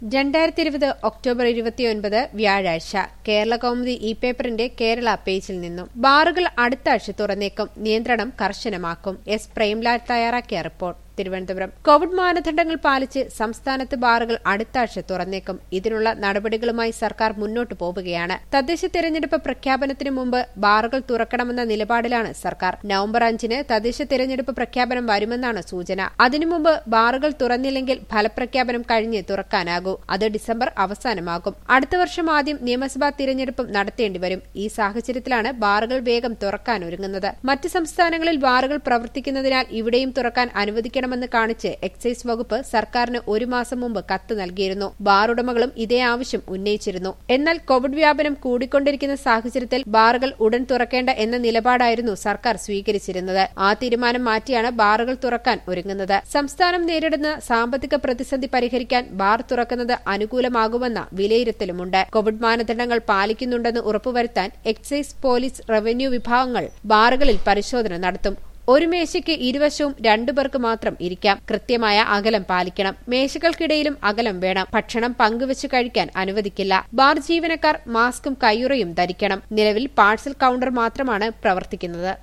രണ്ടായിരത്തി ഇരുപത് ഒക്ടോബർ ഇരുപത്തിയൊൻപത് വ്യാഴാഴ്ച കേരള കൗമുദി ഇ പേപ്പറിന്റെ കേരള പേജിൽ നിന്നും ബാറുകൾ അടുത്ത ആഴ്ച തുറന്നേക്കും നിയന്ത്രണം കർശനമാക്കും എസ് പ്രേംലാൽ തയ്യാറാക്കിയ റിപ്പോർട്ട് തിരുവനന്തപുരം കോവിഡ് മാനദണ്ഡങ്ങൾ പാലിച്ച് സംസ്ഥാനത്ത് ബാറുകൾ അടുത്ത ആഴ്ച തുറന്നേക്കും ഇതിനുള്ള നടപടികളുമായി സർക്കാർ മുന്നോട്ടു പോവുകയാണ് തദ്ദേശ തെരഞ്ഞെടുപ്പ് പ്രഖ്യാപനത്തിന് മുമ്പ് ബാറുകൾ തുറക്കണമെന്ന നിലപാടിലാണ് സർക്കാർ നവംബർ അഞ്ചിന് തദ്ദേശ തെരഞ്ഞെടുപ്പ് പ്രഖ്യാപനം വരുമെന്നാണ് സൂചന അതിനു മുമ്പ് ബാറുകൾ തുറന്നില്ലെങ്കിൽ ഫലപ്രഖ്യാപനം കഴിഞ്ഞ് തുറക്കാനാകൂ അത് ഡിസംബർ അവസാനമാകും അടുത്ത വർഷം ആദ്യം നിയമസഭാ തിരഞ്ഞെടുപ്പും നടത്തേണ്ടിവരും ഈ സാഹചര്യത്തിലാണ് ബാറുകൾ വേഗം തുറക്കാനൊരുങ്ങുന്നത് മറ്റ് സംസ്ഥാനങ്ങളിൽ ബാറുകൾ പ്രവർത്തിക്കുന്നതിനാൽ ഇവിടെയും തുറക്കാൻ അനുവദിക്കണമെന്ന് കാണിച്ച് എക്സൈസ് വകുപ്പ് സർക്കാരിന് ഒരു മാസം മുമ്പ് കത്ത് നൽകിയിരുന്നു ബാർ ഉടമകളും ഇതേ ആവശ്യം ഉന്നയിച്ചിരുന്നു എന്നാൽ കോവിഡ് വ്യാപനം കൂടിക്കൊണ്ടിരിക്കുന്ന സാഹചര്യത്തിൽ ബാറുകൾ ഉടൻ തുറക്കേണ്ട എന്ന നിലപാടായിരുന്നു സർക്കാർ സ്വീകരിച്ചിരുന്നത് ആ തീരുമാനം മാറ്റിയാണ് ബാറുകൾ തുറക്കാൻ ഒരുങ്ങുന്നത് സംസ്ഥാനം നേരിടുന്ന സാമ്പത്തിക പ്രതിസന്ധി പരിഹരിക്കാൻ ബാർ തുറക്കുന്നത് അനുകൂലമാകുമെന്ന വിലയിരുത്തലുമുണ്ട് കോവിഡ് മാനദണ്ഡങ്ങൾ പാലിക്കുന്നുണ്ടെന്ന് ഉറപ്പുവരുത്താൻ എക്സൈസ് പോലീസ് റവന്യൂ വിഭാഗങ്ങൾ ബാറുകളിൽ പരിശോധന നടത്തും ഒരു മേശയ്ക്ക് ഇരുവശവും രണ്ടു പേർക്ക് മാത്രം ഇരിക്കാം കൃത്യമായ അകലം പാലിക്കണം മേശകൾക്കിടയിലും അകലം വേണം ഭക്ഷണം പങ്കുവച്ച് കഴിക്കാൻ അനുവദിക്കില്ല ബാർ ജീവനക്കാർ മാസ്കും കയ്യുറയും ധരിക്കണം നിലവിൽ പാഴ്സൽ കൌണ്ടർ മാത്രമാണ് പ്രവർത്തിക്കുന്നത്